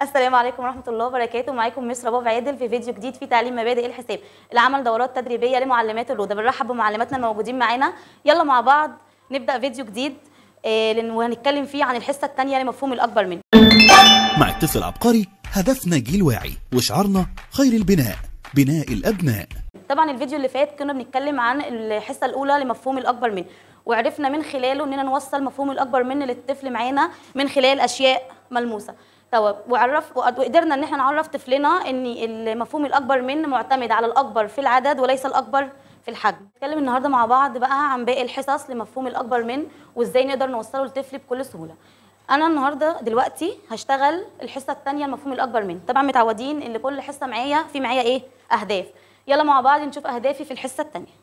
السلام عليكم ورحمه الله وبركاته معاكم مس رباب عادل في فيديو جديد في تعليم مبادئ الحساب العمل دورات تدريبيه لمعلمات الروضه بنرحب بمعلماتنا الموجودين معانا يلا مع بعض نبدا فيديو جديد آه، لأن- وهنتكلم فيه عن الحصه الثانيه لمفهوم الاكبر منه مع اتصل عبقري هدفنا جيل واعي وشعارنا خير البناء بناء الأبناء طبعا الفيديو اللي فات كنا بنتكلم عن الحصه الاولى لمفهوم الاكبر منه وعرفنا من خلاله اننا نوصل مفهوم الاكبر منه للطفل معانا من خلال اشياء ملموسه طب وعرف وقدرنا ان احنا نعرف طفلنا ان المفهوم الاكبر منه معتمد على الاكبر في العدد وليس الاكبر في الحجم نتكلم النهارده مع بعض بقى عن باقي الحصص لمفهوم الاكبر من وازاي نقدر نوصله للطفل بكل سهوله انا النهارده دلوقتي هشتغل الحصه الثانيه المفهوم الاكبر من طبعا متعودين ان كل حصه معايا في معايا ايه اهداف يلا مع بعض نشوف اهدافي في الحصه الثانيه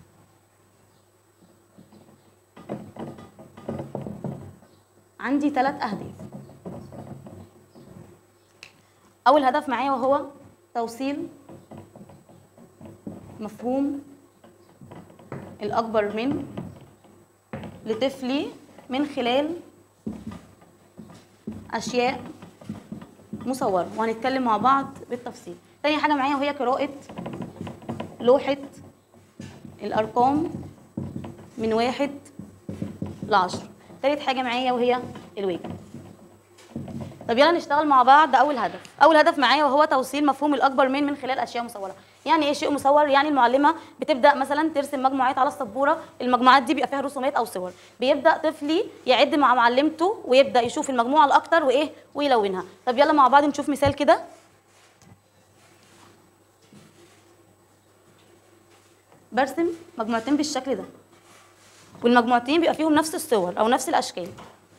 عندي ثلاث اهداف اول هدف معايا وهو توصيل مفهوم الاكبر من لطفلي من خلال اشياء مصوره وهنتكلم مع بعض بالتفصيل تاني حاجه معايا وهي قراءه لوحه الارقام من واحد لعشرة تالت حاجه معايا وهي الواجب طب يلا نشتغل مع بعض ده اول هدف اول هدف معايا وهو توصيل مفهوم الاكبر من من خلال اشياء مصوره يعني ايه شيء مصور يعني المعلمه بتبدا مثلا ترسم مجموعات على السبوره المجموعات دي بيبقى فيها رسومات او صور بيبدا طفلي يعد مع معلمته ويبدا يشوف المجموعه الاكتر وايه ويلونها طب يلا مع بعض نشوف مثال كده برسم مجموعتين بالشكل ده والمجموعتين بيبقى فيهم نفس الصور او نفس الاشكال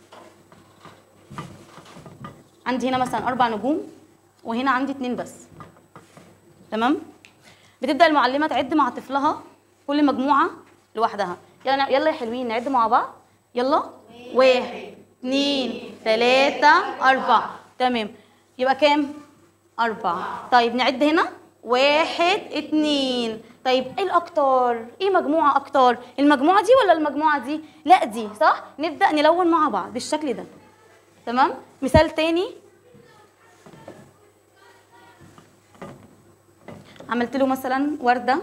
عندي هنا مثلا اربع نجوم وهنا عندي اتنين بس تمام بتبدا المعلمه تعد مع طفلها كل مجموعه لوحدها يلا يلا يا حلوين نعد مع بعض يلا واحد اتنين تلاته اربعه تمام يبقى كام أربعة طيب نعد هنا واحد اتنين طيب ايه الأكتر؟ ايه مجموعة أكتر؟ المجموعة دي ولا المجموعة دي؟ لا دي صح؟ نبدأ نلون مع بعض بالشكل ده تمام؟ مثال تاني عملت له مثلا وردة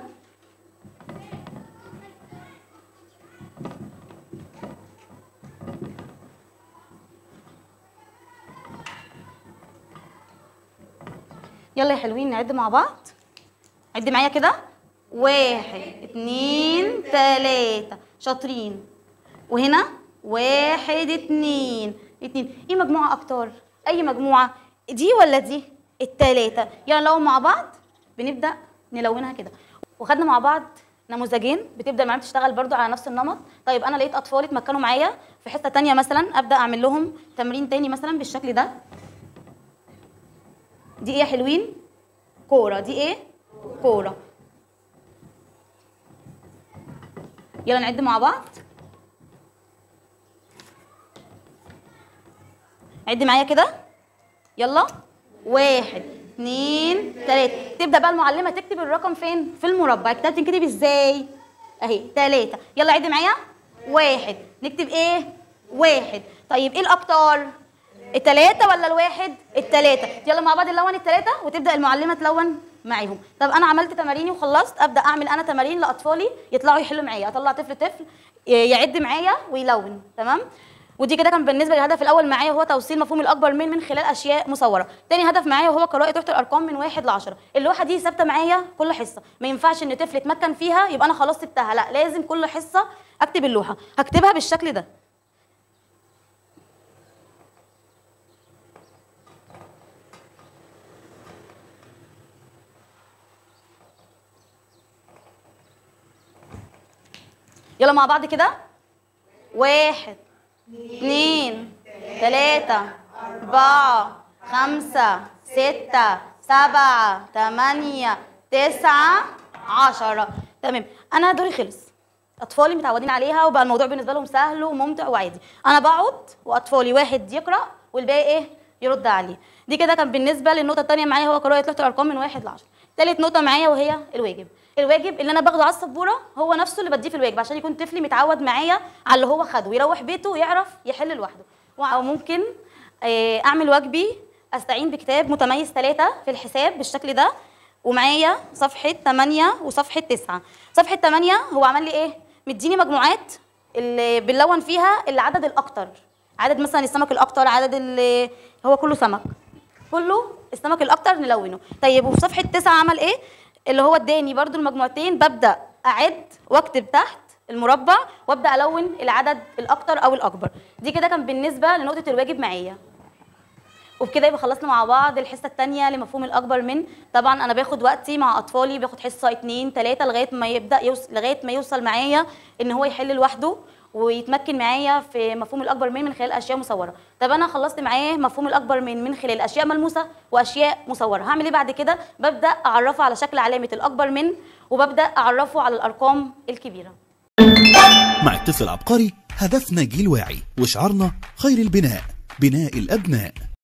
يلا يا حلوين نعد مع بعض عد معايا كده واحد اتنين تلاتة شاطرين وهنا واحد اتنين اتنين ايه مجموعة اكتر اي مجموعة دي ولا دي التلاتة يلا نلون مع بعض بنبدأ نلونها كده وخدنا مع بعض نموذجين بتبدا المعلمه تشتغل برضو على نفس النمط طيب انا لقيت اطفال اتمكنوا معايا في حته تانية مثلا ابدا اعمل لهم تمرين تاني مثلا بالشكل ده دي ايه يا حلوين كوره دي ايه كوره يلا نعد مع بعض عد معايا كده يلا واحد اتنين تلاتة تبدأ بقى المعلمة تكتب الرقم فين؟ في المربع الكتاب تنكتب ازاي؟ اهي تلاتة يلا عد معايا واحد نكتب ايه؟ واحد طيب ايه الأكتر؟ التلاتة ولا الواحد؟ التلاتة يلا مع بعض نلون التلاتة وتبدأ المعلمة تلون معاهم طب انا عملت تماريني وخلصت ابدا اعمل انا تمارين لاطفالي يطلعوا يحلوا معايا اطلع طفل طفل يعد معايا ويلون تمام ودي كده كان بالنسبه للهدف الاول معايا هو توصيل مفهوم الاكبر من من خلال اشياء مصوره تاني هدف معايا وهو قراءه لوحه الارقام من واحد لعشرة اللوحه دي ثابته معايا كل حصه ما ينفعش ان طفل يتمكن فيها يبقى انا خلاص سبتها لا لازم كل حصه اكتب اللوحه هكتبها بالشكل ده يلا مع بعض كده واحد اتنين تلاتة أربعة خمسة ستة سبعة تمانية تسعة عشرة تمام أنا دوري خلص أطفالي متعودين عليها وبقى الموضوع بالنسبة لهم سهل وممتع وعادي أنا بقعد وأطفالي واحد يقرأ والباقي إيه يرد عليه دي كده كان بالنسبة للنقطة التانية معايا هو قراءة لوحة الأرقام من واحد لعشرة تالت نقطة معايا وهي الواجب الواجب اللي انا باخده على السبوره هو نفسه اللي بديه في الواجب عشان يكون طفلي متعود معايا على اللي هو خده ويروح بيته يعرف يحل لوحده وممكن آه، اعمل واجبي استعين بكتاب متميز ثلاثة في الحساب بالشكل ده ومعايا صفحة 8 وصفحة 9 صفحة 8 هو عمل لي ايه مديني مجموعات اللي بنلون فيها العدد الاكتر عدد مثلا السمك الاكتر عدد اللي هو كله سمك كله السمك الاكتر نلونه طيب وفي صفحه 9 عمل ايه اللي هو اداني برضو المجموعتين ببدا اعد واكتب تحت المربع وابدا الون العدد الاكتر او الاكبر دي كده كان بالنسبه لنقطه الواجب معايا وبكده يبقى خلصنا مع بعض الحصه الثانيه لمفهوم الاكبر من طبعا انا باخد وقتي مع اطفالي باخد حصه اتنين تلاته لغايه ما يبدا يوصل لغايه ما يوصل معايا ان هو يحل لوحده ويتمكن معايا في مفهوم الاكبر من من خلال اشياء مصوره طب انا خلصت معاه مفهوم الاكبر من من خلال اشياء ملموسه واشياء مصوره هعمل ايه بعد كده ببدا اعرفه على شكل علامه الاكبر من وببدا اعرفه على الارقام الكبيره مع اتصل عبقري هدفنا جيل واعي وشعارنا خير البناء بناء الأبناء